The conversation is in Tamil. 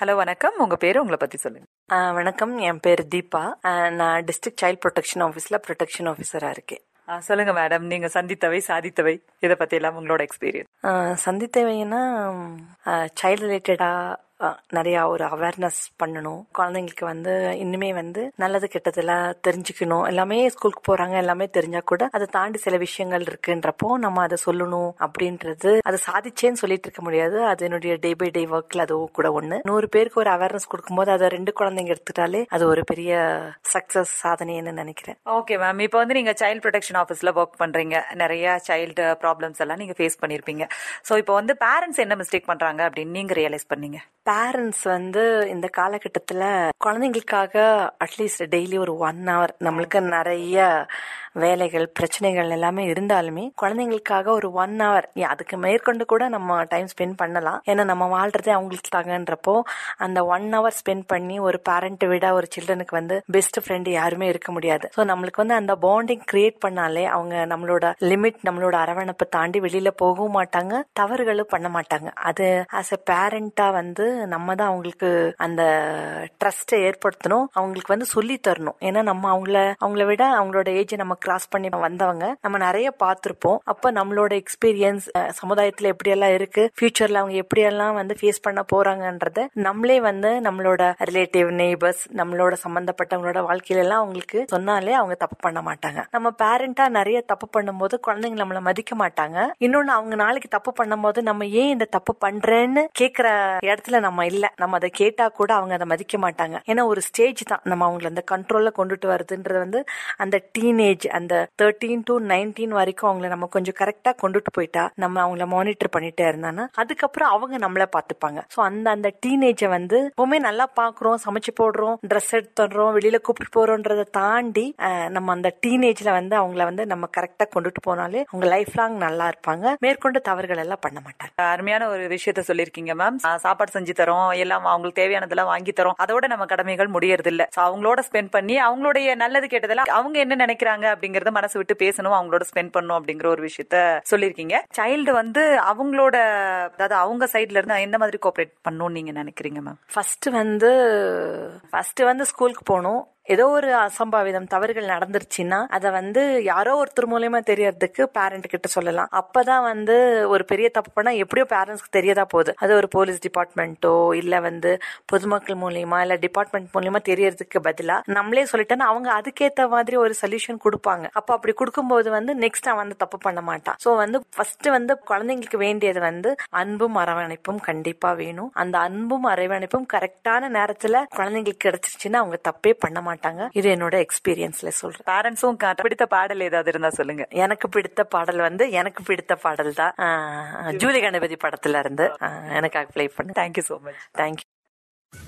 ஹலோ வணக்கம் உங்க பேரு உங்களை பத்தி சொல்லுங்க ஆ, வணக்கம் என் பேர் தீபா ஆ, நான் டிஸ்ட்ரிக்ட் சைல்ட் ப்ரொடெக்ஷன் ஆஃபீஸில் ப்ரொடெக்ஷன் ஆஃபீஸரா இருக்கேன் ஆ, சொல்லுங்க மேடம் நீங்க சந்தித்தவை சாதித்தவை இதை பத்தி எல்லாம் உங்களோட எக்ஸ்பீரியன்ஸ் ஆ, சந்தித்தவைன்னா சைல்டு ரிலேட்டடா நிறைய ஒரு அவேர்னஸ் பண்ணணும் குழந்தைங்களுக்கு வந்து இன்னுமே வந்து நல்லது கெட்டதெல்லாம் தெரிஞ்சுக்கணும் எல்லாமே ஸ்கூலுக்கு போறாங்க எல்லாமே தெரிஞ்சா கூட அதை தாண்டி சில விஷயங்கள் இருக்குன்றப்போ நம்ம அதை சொல்லணும் அப்படின்றது அதை சாதிச்சேன்னு சொல்லிட்டு இருக்க முடியாது அது என்னுடைய டே பை டே ஒர்க்ல அது கூட ஒண்ணு நூறு பேருக்கு ஒரு அவேர்னஸ் கொடுக்கும்போது அதை ரெண்டு குழந்தைங்க எடுத்துட்டாலே அது ஒரு பெரிய சக்சஸ் சாதனைன்னு நினைக்கிறேன் ஓகே மேம் இப்போ வந்து நீங்க சைல்ட் ப்ரொடெக்ஷன் ஆஃபீஸ்ல ஒர்க் பண்றீங்க நிறைய சைல்டு ப்ராப்ளம்ஸ் எல்லாம் நீங்க ஃபேஸ் பண்ணிருப்பீங்க சோ இப்போ வந்து பேரண்ட்ஸ் என்ன மிஸ்டேக் பண்றாங்க அப்படின்னு நீங்க ரியலைஸ் பண்ணீங்க பேரண்ட்ஸ் வந்து இந்த காலகட்டத்துல குழந்தைங்களுக்காக அட்லீஸ்ட் டெய்லி ஒரு ஒன் ஹவர் நம்மளுக்கு நிறைய வேலைகள் பிரச்சனைகள் எல்லாமே இருந்தாலுமே குழந்தைங்களுக்காக ஒரு ஒன் ஹவர் அதுக்கு மேற்கொண்டு கூட நம்ம டைம் ஸ்பெண்ட் பண்ணலாம் ஏன்னா நம்ம வாழ்றதே அவங்களுக்கு தாங்கன்றப்போ அந்த ஒன் ஹவர் ஸ்பெண்ட் பண்ணி ஒரு பேரண்ட் விட ஒரு சில்ட்ரனுக்கு வந்து பெஸ்ட் ஃப்ரெண்ட் யாருமே இருக்க முடியாது ஸோ நம்மளுக்கு வந்து அந்த பாண்டிங் கிரியேட் பண்ணாலே அவங்க நம்மளோட லிமிட் நம்மளோட அரவணைப்பை தாண்டி வெளியில போகவும் மாட்டாங்க தவறுகளும் பண்ண மாட்டாங்க அது ஆஸ் எ பேரண்டா வந்து நம்ம தான் அவங்களுக்கு அந்த ட்ரஸ்ட்டை ஏற்படுத்தணும் அவங்களுக்கு வந்து சொல்லி தரணும் ஏன்னா நம்ம அவங்கள அவங்கள விட அவங்களோட ஏஜ் நம்ம கிராஸ் பண்ணி வந்தவங்க நம்ம நிறைய பார்த்திருப்போம் அப்ப நம்மளோட எக்ஸ்பீரியன்ஸ் சமுதாயத்துல எப்படியெல்லாம் இருக்கு ஃபியூச்சர்ல அவங்க எப்படியெல்லாம் வந்து ஃபேஸ் பண்ண போறாங்கன்றத நம்மளே வந்து நம்மளோட ரிலேட்டிவ் நெய்பர்ஸ் நம்மளோட சம்பந்தப்பட்டவங்களோட வாழ்க்கையில எல்லாம் அவங்களுக்கு சொன்னாலே அவங்க தப்பு பண்ண மாட்டாங்க நம்ம பேரண்டா நிறைய தப்பு பண்ணும்போது குழந்தைங்க நம்மள மதிக்க மாட்டாங்க இன்னொன்னு அவங்க நாளைக்கு தப்பு பண்ணும்போது நம்ம ஏன் இந்த தப்பு பண்றேன்னு கேக்குற இடத்துல நம்ம இல்ல நம்ம அதை கேட்டா கூட அவங்க அதை மதிக்க மாட்டாங்க ஏன்னா ஒரு ஸ்டேஜ் தான் நம்ம அவங்கள அந்த கண்ட்ரோல்ல கொண்டுட்டு வருதுன்றது வந்து அந்த டீனேஜ் அந்த தேர்ட்டீன் டு நைன்டீன் வரைக்கும் அவங்கள நம்ம கொஞ்சம் கரெக்டா கொண்டுட்டு போயிட்டா நம்ம அவங்கள மானிட்டர் பண்ணிட்டே இருந்தானா அதுக்கப்புறம் அவங்க நம்மள பாத்துப்பாங்க சோ அந்த அந்த டீனேஜை வந்து எப்பவுமே நல்லா பாக்குறோம் சமைச்சு போடுறோம் ட்ரெஸ் எடுத்துடுறோம் வெளியில கூப்பிட்டு போறோன்றதை தாண்டி அஹ், நம்ம அந்த டீனேஜ்ல வந்து அவங்கள வந்து நம்ம கரெக்டா கொண்டுட்டு போனாலே அவங்க லைஃப் லாங் நல்லா இருப்பாங்க மேற்கொண்டு தவறுகள் எல்லாம் பண்ண மாட்டாங்க அருமையான ஒரு விஷயத்த சொல்லிருக்கீங்க மேம் சாப்பாடு செஞ்சு தரோம் எல்லாம் அவங்களுக்கு தேவையானதெல்லாம் வாங்கி தரோம் அதோட நம்ம கடமைகள் முடியறது இல்ல So, அவங்களோட ஸ்பெண்ட் பண்ணி அவங்களுடைய நல்லது கெட்டதெல்லாம் அவங்க என்ன நினைக்கிறாங்க அப்படிங்கறத மனசு விட்டு பேசணும் அவங்களோட ஸ்பெண்ட் பண்ணணும் அப்படிங்கிற ஒரு விஷயத்த சொல்லிருக்கீங்க சைல்டு வந்து அவங்களோட அதாவது அவங்க சைடுல இருந்து என்ன மாதிரி கோஆபரேட் பண்ணணும்னு நீங்க நினைக்கிறீங்க மேம் ஃபர்ஸ்ட் வந்து ஃபர்ஸ்ட் வந்து ஸ்கூலுக்கு போகணும் ஏதோ ஒரு அசம்பாவிதம் தவறுகள் நடந்துருச்சுன்னா அதை வந்து யாரோ ஒருத்தர் மூலியமா தெரியறதுக்கு பேரண்ட் கிட்ட சொல்லலாம் அப்பதான் வந்து ஒரு பெரிய தப்பு பண்ணா எப்படியோ பேரண்ட்ஸ்க்கு தெரியதா போகுது அது ஒரு போலீஸ் டிபார்ட்மெண்ட்டோ இல்ல வந்து பொதுமக்கள் மூலியமா இல்ல டிபார்ட்மெண்ட் மூலியமா தெரியறதுக்கு பதிலா நம்மளே சொல்லிட்டோன்னா அவங்க அதுக்கேத்த மாதிரி ஒரு சொல்யூஷன் கொடுப்பாங்க அப்ப அப்படி கொடுக்கும்போது வந்து நெக்ஸ்ட் அவன் வந்து தப்பு பண்ண மாட்டான் சோ வந்து ஃபர்ஸ்ட் வந்து குழந்தைங்களுக்கு வேண்டியது வந்து அன்பும் அரவணைப்பும் கண்டிப்பா வேணும் அந்த அன்பும் அரவணைப்பும் கரெக்டான நேரத்துல குழந்தைங்களுக்கு கிடைச்சிருச்சுன்னா அவங்க தப்பே பண்ண மாட்டாங்க இது என்னோட எக்ஸ்பீரியன்ஸ்ல சொல்றேன் பேரண்ட்ஸும் பிடித்த பாடல் ஏதாவது இருந்தா சொல்லுங்க எனக்கு பிடித்த பாடல் வந்து எனக்கு பிடித்த பாடல் தான் ஆஹ், ஜூலி கணபதி படத்துல இருந்து ஆஹ், எனக்காக ப்ளே பண்ணு தேங்க்யூ சோ மச் தேங்க்யூ